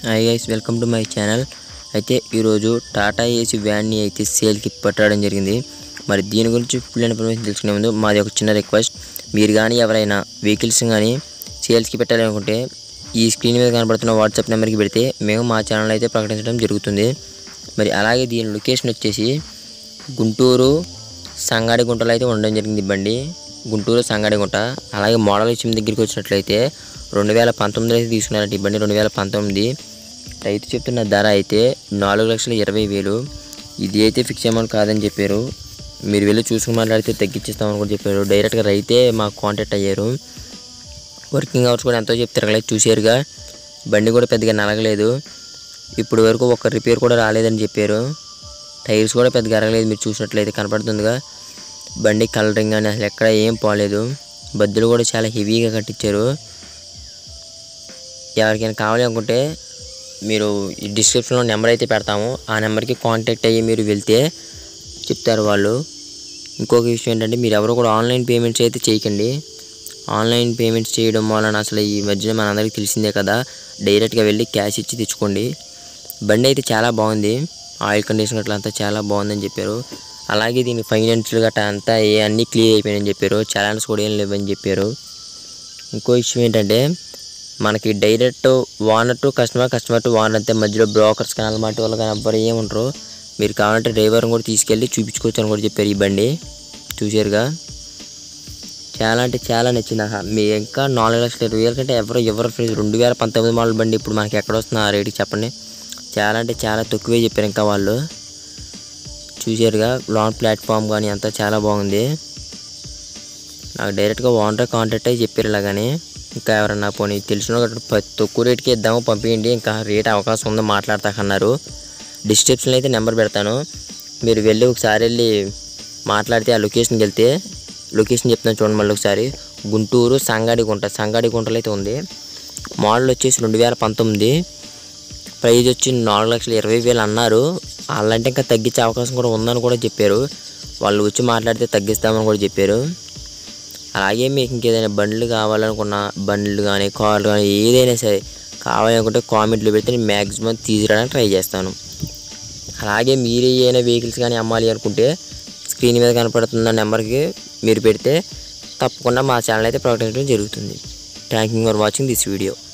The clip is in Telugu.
hi guys welcome to my channel అయితే ఈరోజు టాటా ఏసీ వ్యాన్ని అయితే సేల్కి పట్టడం జరిగింది మరి దీని గురించి ఫుల్ ఇన్ఫర్మేషన్ తెలుసుకునే ముందు మాది ఒక చిన్న రిక్వెస్ట్ మీరు కానీ ఎవరైనా వెహికల్స్ కానీ సేల్స్కి పెట్టాలనుకుంటే ఈ స్క్రీన్ మీద కనబడుతున్న వాట్సాప్ నెంబర్కి పెడితే మేము మా ఛానల్ అయితే ప్రకటించడం జరుగుతుంది మరి అలాగే దీని లొకేషన్ వచ్చేసి గుంటూరు సంగాడిగుంటలో అయితే ఉండడం జరిగింది ఈ బండి గుంటూరు సంగాడిగుంట అలాగే మోడల్ విషయం దగ్గరికి వచ్చినట్లయితే రెండు వేల పంతొమ్మిదిలో అయితే తీసుకున్నారంటే ఈ బండి రెండు వేల పంతొమ్మిది రైతు చెప్తున్న ధర అయితే నాలుగు లక్షల ఇరవై వేలు ఇది అయితే ఫిక్స్ అమౌంట్ కాదని చెప్పారు మీరు వెళ్ళి చూసుకుని మాట్లాడితే తగ్గించేస్తామని కూడా చెప్పారు డైరెక్ట్గా రైతే మాకు కాంటాక్ట్ అయ్యారు వర్కింగ్ అవర్స్ కూడా ఎంతో చెప్పి తిరగలేదు చూసారుగా బండి కూడా పెద్దగా నలగలేదు ఇప్పుడు వరకు ఒక రిపేర్ కూడా రాలేదని చెప్పారు టైర్స్ కూడా పెద్దగా అరగలేదు మీరు చూసినట్లయితే కనపడుతుందిగా బండి కలరింగ్ కానీ అసలు ఎక్కడ ఏం పోలేదు బద్దులు కూడా చాలా హెవీగా కట్టించారు ఎవరికైనా కావాలి అనుకుంటే మీరు ఈ డిస్క్రిప్షన్లో నెంబర్ అయితే పెడతాము ఆ నెంబర్కి కాంటాక్ట్ అయ్యి మీరు వెళ్తే చెప్తారు వాళ్ళు ఇంకొక విషయం ఏంటంటే మీరు ఎవరు కూడా ఆన్లైన్ పేమెంట్స్ అయితే చేయకండి ఆన్లైన్ పేమెంట్స్ చేయడం వలన అసలు ఈ మధ్యన మనందరికీ తెలిసిందే కదా డైరెక్ట్గా వెళ్ళి క్యాష్ ఇచ్చి తెచ్చుకోండి బండి అయితే చాలా బాగుంది ఆయిల్ కండిషన్ అట్లా అంతా చాలా బాగుందని చెప్పారు అలాగే దీని ఫైనాన్షియల్ గట్రా అంతా ఏ అన్నీ క్లియర్ అయిపోయాయని చెప్పారు చలాన్స్ కూడా ఏం లేవని చెప్పారు ఇంకో విషయం ఏంటంటే మనకి direct owner to customer customer to owner అంతే మధ్యలో బ్రోకర్స్ కానీ అలాంటి వాళ్ళు కానీ ఎవ్వరు ఏముంటారు మీరు కావాలంటే డ్రైవర్ని కూడా తీసుకెళ్ళి చూపించుకోవచ్చు అని కూడా చెప్పారు ఈ బండి చూసారుగా చాలా అంటే చాలా నచ్చింది అసలు మీ ఇంకా నాలుగు లక్షల ఇరవై వేల కంటే ఎవరు ఎవరు ఫ్రీ రెండు వేల పంతొమ్మిది మోడల్ బండి ఇప్పుడు మనకి ఎక్కడ వస్తుంది ఆ రేటుకి చెప్పండి చాలా అంటే చాలా తక్కువే చెప్పారు ఇంకా వాళ్ళు చూసారుగా లాన్ ప్లాట్ఫామ్ కానీ అంతా చాలా బాగుంది నాకు డైరెక్ట్గా ఓనర్ కాంటాక్ట్ అయ్యి చెప్పారు ఇలాగని ఇంకా ఎవరన్నా పోనీ తెలిసిన వాళ్ళు ప- తక్కువ రేట్కి ఇద్దాము పంపించండి ఇంకా రేట్ అవకాశం ఉందో మాట్లాడతాకన్నారు డిస్క్రిప్షన్లో అయితే నెంబర్ పెడతాను మీరు వెళ్ళి ఒకసారి వెళ్ళి మాట్లాడితే ఆ లొకేషన్కి వెళ్తే లొకేషన్ చెప్తాను చూడండి మళ్ళీ ఒకసారి గుంటూరు సంగాడిగుంట సంగాడిగుంటలో అయితే ఉంది మోడల్ వచ్చేసి రెండు వేల పంతొమ్మిది ప్రైజ్ వచ్చి నాలుగు లక్షల ఇరవై వేలు అన్నారు వాళ్ళంటే ఇంకా తగ్గించే అవకాశం కూడా ఉందని కూడా చెప్పారు వాళ్ళు వచ్చి మాట్లాడితే తగ్గిస్తామని కూడా చెప్పారు అలాగే మీకు ఇంకేదైనా బండ్లు కావాలనుకున్న బండ్లు కానీ కార్లు కానీ ఏదైనా సరే కావాలనుకుంటే కామెంట్లు పెడితే నేను మ్యాక్సిమం తీసుకురావడానికి ట్రై చేస్తాను అలాగే మీరు ఏదైనా వెహికల్స్ కానీ అమ్మాలి అనుకుంటే స్క్రీన్ మీద కనపడుతున్న నెంబర్కి మీరు పెడితే తప్పకుండా మా ఛానల్ అయితే ప్రకటించడం జరుగుతుంది thank you for watching this video